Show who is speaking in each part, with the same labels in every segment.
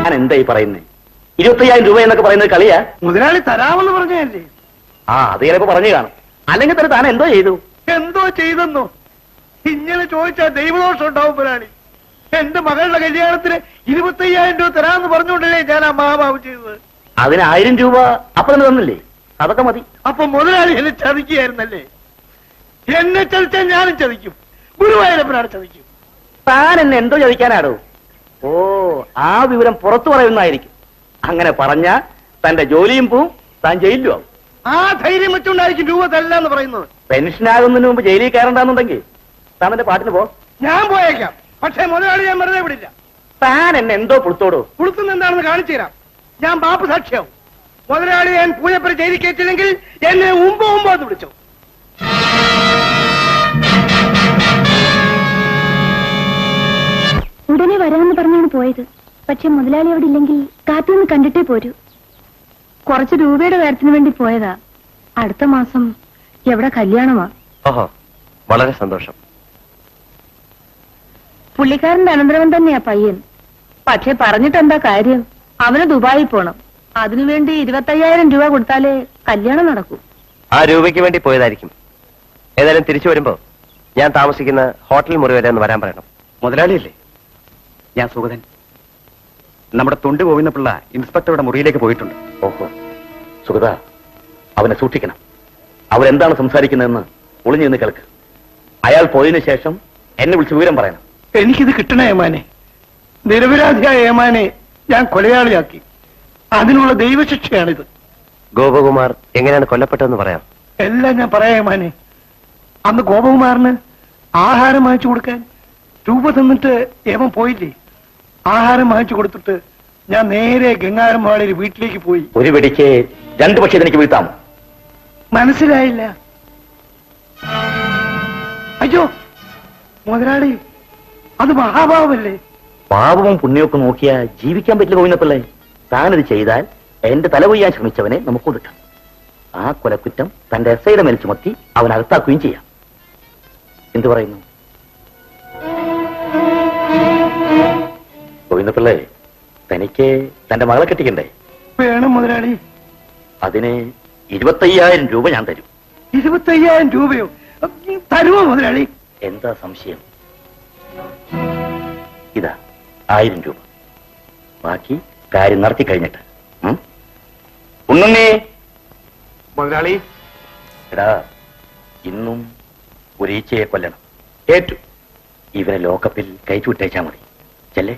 Speaker 1: ഞാൻ എന്തായി പറയുന്നേ ഇരുപത്തയ്യായിരം രൂപ എന്നൊക്കെ പറയുന്നത് കളിയാ
Speaker 2: മുതലാളി തരാമെന്ന് പറഞ്ഞല്ലേ
Speaker 1: ആ അത് ചിലപ്പോ പറഞ്ഞു കാണും അല്ലെങ്കിൽ തന്നെ താൻ എന്തോ ചെയ്തു
Speaker 2: എന്തോ ചെയ്തെന്നോ ഇങ്ങനെ ചോദിച്ചാൽ ദൈവദോഷം ഉണ്ടാവും മുതലാളി എന്റെ മകളുടെ കല്യാണത്തിന് ഇരുപത്തയ്യായിരം രൂപ തരാമെന്ന് പറഞ്ഞുകൊണ്ടല്ലേ ഞാൻ ആ മഹാഭാവം ചെയ്തത്
Speaker 1: അതിന് ആയിരം രൂപ അപ്പൊ തന്നെ തന്നില്ലേ അതൊക്കെ മതി
Speaker 2: അപ്പൊ മുതലാളി എന്നെ ചതിക്കുകയായിരുന്നല്ലേ എന്നെ ചതിച്ചാൽ ഞാനും ചതിക്കും ഗുരുവായൂരപ്പനാണ് ചതിക്കും
Speaker 1: താൻ എന്നെ എന്തോ ചോദിക്കാനാടോ ഓ ആ വിവരം പുറത്തു പറയുന്നതായിരിക്കും അങ്ങനെ പറഞ്ഞ തന്റെ ജോലിയും പോവും താൻ ജയിലിലും ആവും
Speaker 2: ആ ധൈര്യം വെച്ചുകൊണ്ടായിരിക്കും രൂപ തരില്ല എന്ന് പറയുന്നത്
Speaker 1: പെൻഷനാകുന്നതിന് മുമ്പ് ജയിലിൽ കയറണ്ടെന്നുണ്ടെങ്കിൽ താൻ എന്റെ പാട്ടിന് പോ
Speaker 2: ഞാൻ പോയേക്കാം പക്ഷേ മുതലാളി ഞാൻ വെറുതെ വിടില്ല
Speaker 1: താൻ എന്നെ എന്തോ പുറത്തോടോ
Speaker 2: പുളുത്തുന്ന എന്താണെന്ന് കാണിച്ചു തരാം ഞാൻ ബാപ്പ് സാക്ഷിയാവും മുതലാളി ഞാൻ പൂജപ്പുര ചെയ്തി കയറ്റില്ലെങ്കിൽ എന്നെ ഉമ്പോ ഉമ്പോ എന്ന് വിളിച്ചു
Speaker 3: ഉടനെ വരാമെന്ന് പറഞ്ഞാണ് പോയത് പക്ഷെ മുതലാളി അവിടെ ഇല്ലെങ്കിൽ കാത്തുനിന്ന് കണ്ടിട്ടേ പോരൂ കുറച്ച് രൂപയുടെ കാര്യത്തിന് വേണ്ടി പോയതാ അടുത്ത മാസം എവിടെ കല്യാണമാ
Speaker 4: ഓഹോ വളരെ സന്തോഷം
Speaker 3: പുള്ളിക്കാരന്റെ അനന്തരവൻ തന്നെയാ പയ്യൻ പക്ഷെ പറഞ്ഞിട്ടെന്താ കാര്യം അവന് ദുബായിൽ പോണം അതിനുവേണ്ടി ഇരുപത്തയ്യായിരം രൂപ കൊടുത്താലേ കല്യാണം നടക്കൂ
Speaker 4: ആ രൂപയ്ക്ക് വേണ്ടി പോയതായിരിക്കും ഏതായാലും തിരിച്ചു വരുമ്പോ ഞാൻ താമസിക്കുന്ന ഹോട്ടൽ മുറി വരെ ഒന്ന് വരാൻ പറയണം
Speaker 1: മുതലാളിയല്ലേ ഞാൻ സുഗതൻ നമ്മുടെ തൊണ്ട് ഗോവിന്ദപിള്ള ഇൻസ്പെക്ടറുടെ മുറിയിലേക്ക് പോയിട്ടുണ്ട് ഓഹോ സുഗത അവനെ സൂക്ഷിക്കണം അവരെന്താണ് സംസാരിക്കുന്നതെന്ന് ഒളിഞ്ഞു നിന്ന് കേൾക്ക് അയാൾ പോയതിനു ശേഷം എന്നെ വിളിച്ച് വിവരം പറയണം
Speaker 2: എനിക്കിത് കിട്ടണ ഏമാനെ നിരപരാധിയായ ഏമാനെ ഞാൻ കൊലയാളിയാക്കി അതിനുള്ള ദൈവശിക്ഷയാണിത്
Speaker 4: ഗോപകുമാർ എങ്ങനെയാണ് കൊല്ലപ്പെട്ടതെന്ന് പറയാം
Speaker 2: എല്ലാം ഞാൻ പറയാം ഏമാനെ അന്ന് ഗോപകുമാറിന് ആഹാരം വാങ്ങിച്ചു കൊടുക്കാൻ രൂപ തന്നിട്ട് ഏമൻ പോയില്ലേ ആഹാരം വാങ്ങിച്ചു കൊടുത്തിട്ട് ഞാൻ നേരെ ഗംഗാരമ്പാടിയിൽ വീട്ടിലേക്ക് പോയി
Speaker 1: ഒരു വെടിക്ക് രണ്ടു പക്ഷേ എനിക്ക് വീഴ്ത്താം
Speaker 2: മനസ്സിലായില്ല അയ്യോ മുതലാളി അത് മഹാഭാവമല്ലേ
Speaker 1: പാപവും പുണ്യമൊക്കെ നോക്കിയാ ജീവിക്കാൻ പറ്റില്ല ഗോവിന്ദപിള്ളേ താനിത് ചെയ്താൽ എന്റെ തല കൊയ്യാൻ ശ്രമിച്ചവനെ നമുക്ക് ഒതുക്കാം ആ കൊലക്കുറ്റം തന്റെ എസ് ഐയുടെ മേൽ ചുമത്തി അവൻ അകത്താക്കുകയും ചെയ്യാം എന്തു പറയുന്നു ഗോവിന്ദപിള്ളേ തനിക്ക് തന്റെ മകളെ കെട്ടിക്കണ്ടേ
Speaker 2: വേണം മുതലാളി
Speaker 1: അതിന് ഇരുപത്തയ്യായിരം രൂപ ഞാൻ തരും
Speaker 2: ഇരുപത്തയ്യായിരം രൂപയോ തരുമോ മുതലാളി
Speaker 1: എന്താ സംശയം ഇതാ ആയിരം രൂപ ബാക്കി കാര്യം നടത്തി കഴിഞ്ഞിട്ട് ഉം? ഉണ്ണുണ്ണി
Speaker 2: മുതലാളി
Speaker 1: എടാ ഇന്നും ഒരു ഈച്ചയെ കൊല്ലണം ഏറ്റു ഇവരെ ലോക്കപ്പിൽ കയറ്റി വിട്ടേച്ചാ മതി ചെല്ലേ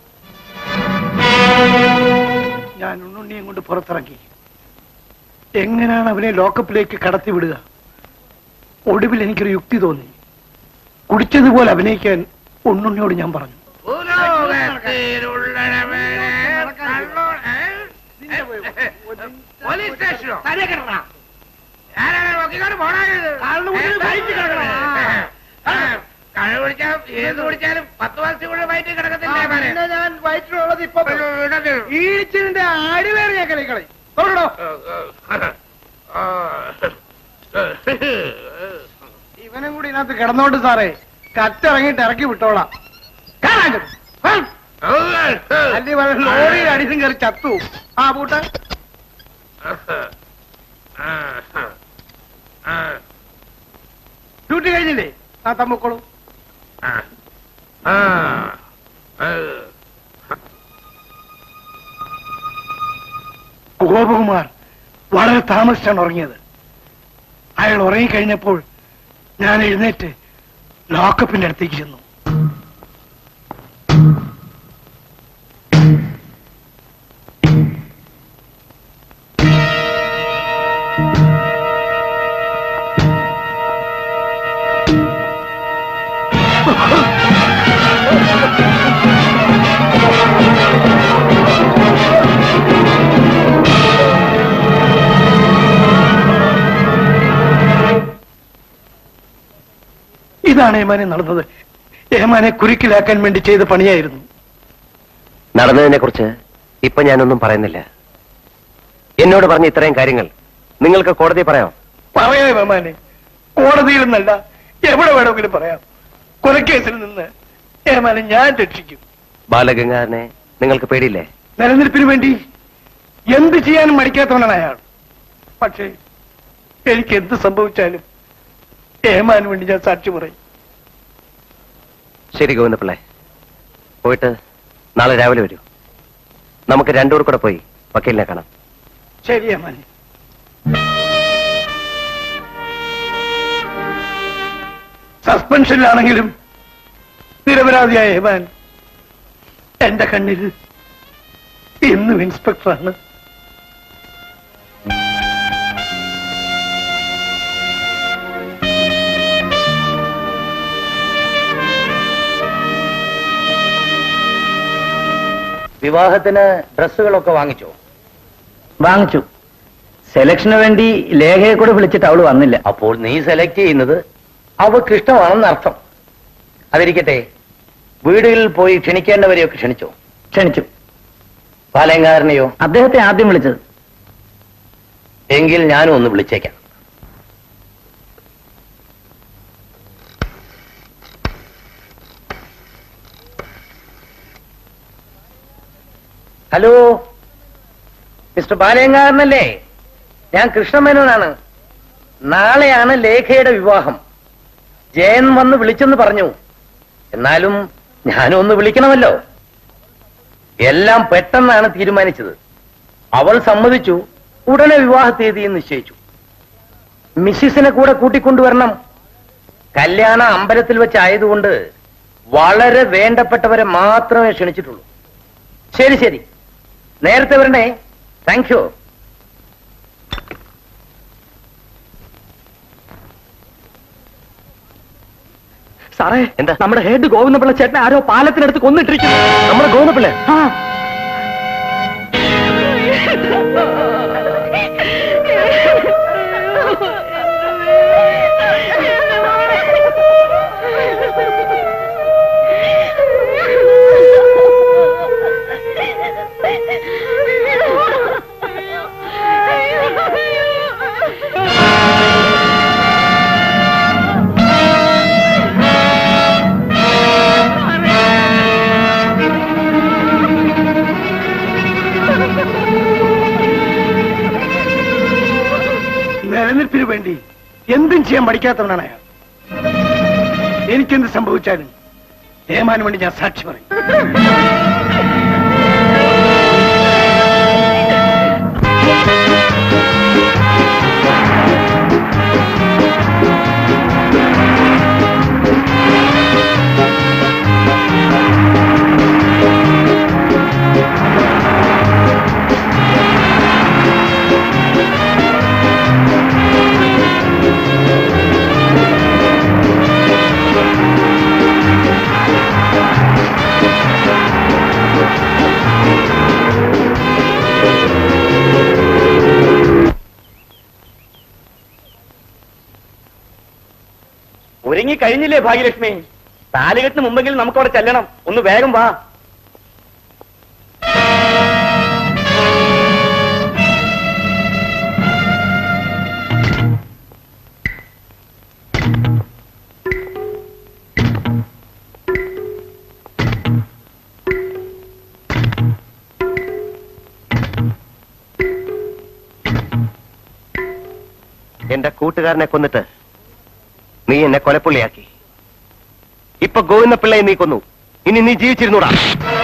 Speaker 2: ഞാൻ ഉണ്ണുണ്ണിയും കൊണ്ട് പുറത്തിറങ്ങി എങ്ങനെയാണ് അവനെ ലോക്കപ്പിലേക്ക് കടത്തി വിടുക ഒടുവിൽ എനിക്കൊരു യുക്തി തോന്നി കുടിച്ചതുപോലെ അഭിനയിക്കാൻ ഉണ്ണുണ്ണിയോട് ഞാൻ പറഞ്ഞു
Speaker 5: പോലീസ് സ്റ്റേഷനോ ഞാനാണ് നോക്കിക്കൊണ്ട് പോണത് കഴ കുടിച്ചാലും ഏത് കുടിച്ചാലും പത്ത് വർഷത്തിനുള്ളിൽ വയറ്റിൽ കിടക്കത്തില്ലേ മോനെ?
Speaker 2: ഞാൻ വയറ്റിലുള്ളത് ഇപ്പൊ
Speaker 5: ഇടത്.
Speaker 2: ഈച്ചിന്റെ ആടിവേറെ ഞാൻ കളിക്കളി തൊടോ ഇവനും കൂടി ഇതിനകത്ത് കിടന്നോണ്ട് സാറേ കറ്റിറങ്ങിയിട്ട് ഇറക്കി വിട്ടോളാം കാണാൻ ചെന്നു. ആ, അല്ലി പറഞ്ഞ ലോറിയിൽ അടിച്ചും കയറി ചത്തു ആ പൂട്ട ഡ്യൂട്ടി കഴിഞ്ഞില്ലേ ആ തമ്മിക്കോളൂ ഗോപകുമാർ വളരെ താമസിച്ചാണ് ഉറങ്ങിയത് അയാൾ ഉറങ്ങിക്കഴിഞ്ഞപ്പോൾ ഞാൻ എഴുന്നേറ്റ് ലോക്കപ്പിന്റെ അടുത്തേക്ക് ചെന്നു ഇതാണ് ഏമാനെ നടന്നത് ഏമാനെ കുരുക്കിലാക്കാൻ വേണ്ടി ചെയ്ത പണിയായിരുന്നു
Speaker 4: നടന്നതിനെ കുറിച്ച് ഇപ്പൊ ഞാനൊന്നും പറയുന്നില്ല എന്നോട് പറഞ്ഞ ഇത്രയും കാര്യങ്ങൾ നിങ്ങൾക്ക് കോടതി പറയാം
Speaker 2: പറയാം ഏമാനെ കോടതിയിൽ നിന്നല്ല എവിടെ വേണമെങ്കിലും പറയാം കൊലക്കേസിൽ നിന്ന് ഏമാനെ ഞാൻ രക്ഷിക്കും
Speaker 4: ബാലഗംഗാധരനെ നിങ്ങൾക്ക് പേടിയില്ലേ
Speaker 2: നിലനിൽപ്പിന് വേണ്ടി എന്ത് ചെയ്യാനും മടിക്കാത്തവനാണ് അയാൾ പക്ഷേ എനിക്ക് എന്ത് സംഭവിച്ചാലും ഏമാന് വേണ്ടി ഞാൻ സാക്ഷി പറയും
Speaker 4: ശരി ഗോവിന്ദപിള്ളേ പോയിട്ട് നാളെ രാവിലെ വരൂ നമുക്ക് രണ്ടൂർ കൂടെ പോയി വക്കീലിനെ കാണാം
Speaker 2: ശരി ഏമാനെ സസ്പെൻഷനിലാണെങ്കിലും നിരപരാധിയായ ഏമാൻ എന്റെ കണ്ണിൽ ഇന്നും ഇൻസ്പെക്ടറാണ്
Speaker 1: വിവാഹത്തിന് ഡ്രസ്സുകളൊക്കെ വാങ്ങിച്ചോ
Speaker 6: വാങ്ങിച്ചു സെലക്ഷന് വേണ്ടി ലേഖയെ കൂടെ വിളിച്ചിട്ട് അവള് വന്നില്ല
Speaker 1: അപ്പോൾ നീ സെലക്ട് ചെയ്യുന്നത് അവക്ക് ഇഷ്ടമാണെന്ന് അർത്ഥം അതിരിക്കട്ടെ വീടുകളിൽ പോയി ക്ഷണിക്കേണ്ടവരെയൊക്കെ ക്ഷണിച്ചോ
Speaker 6: ക്ഷണിച്ചു
Speaker 1: പാലയങ്കാരനെയോ
Speaker 6: അദ്ദേഹത്തെ ആദ്യം വിളിച്ചത്
Speaker 1: എങ്കിൽ ഞാനും ഒന്ന് വിളിച്ചേക്കാം ഹലോ മിസ്റ്റർ ബാലയങ്കാരനല്ലേ ഞാൻ കൃഷ്ണമേനോനാണ് നാളെയാണ് ലേഖയുടെ വിവാഹം ജയൻ വന്ന് വിളിച്ചെന്ന് പറഞ്ഞു എന്നാലും ഞാനും ഒന്ന് വിളിക്കണമല്ലോ എല്ലാം പെട്ടെന്നാണ് തീരുമാനിച്ചത് അവൾ സമ്മതിച്ചു ഉടനെ വിവാഹ തീയതിയും നിശ്ചയിച്ചു മിസ്സിസിനെ കൂടെ കൂട്ടിക്കൊണ്ടുവരണം കല്യാണ അമ്പലത്തിൽ വെച്ചായതുകൊണ്ട് വളരെ വേണ്ടപ്പെട്ടവരെ മാത്രമേ ക്ഷണിച്ചിട്ടുള്ളൂ ശരി ശരി നേരത്തെ വരണേ താങ്ക് യു
Speaker 6: സാറേ
Speaker 4: എന്താ?
Speaker 6: നമ്മുടെ ഹെഡ് ഗോവിന്ദപിള്ള ചേട്ടനെ ആരോ പാലത്തിനടുത്ത് കൊന്നിട്ടിരിക്കുന്നു
Speaker 4: നമ്മുടെ ഗോവിന്ദപിള്ളേ
Speaker 6: ആ
Speaker 2: നിലനിൽപ്പിന് വേണ്ടി എന്തും ചെയ്യാൻ പഠിക്കാത്തവനാണ് അയാൾ എനിക്കെന്ത് സംഭവിച്ചാലും ഏമാന് വേണ്ടി ഞാൻ സാക്ഷി പറയും
Speaker 1: ഒരുങ്ങി കഴിഞ്ഞില്ലേ ഭാഗ്യലക്ഷ്മി താലികെട്ടിന് മുമ്പെങ്കിലും നമുക്കവിടെ ചെല്ലണം ഒന്ന് വേഗം വാ
Speaker 4: എന്റെ കൂട്ടുകാരനെ കൊന്നിട്ട് നീ എന്നെ കൊലപ്പുള്ളിയാക്കി ഇപ്പൊ ഗോവിന്ദപിള്ളയെ നീ കൊന്നു ഇനി നീ ജീവിച്ചിരുന്നൂടാ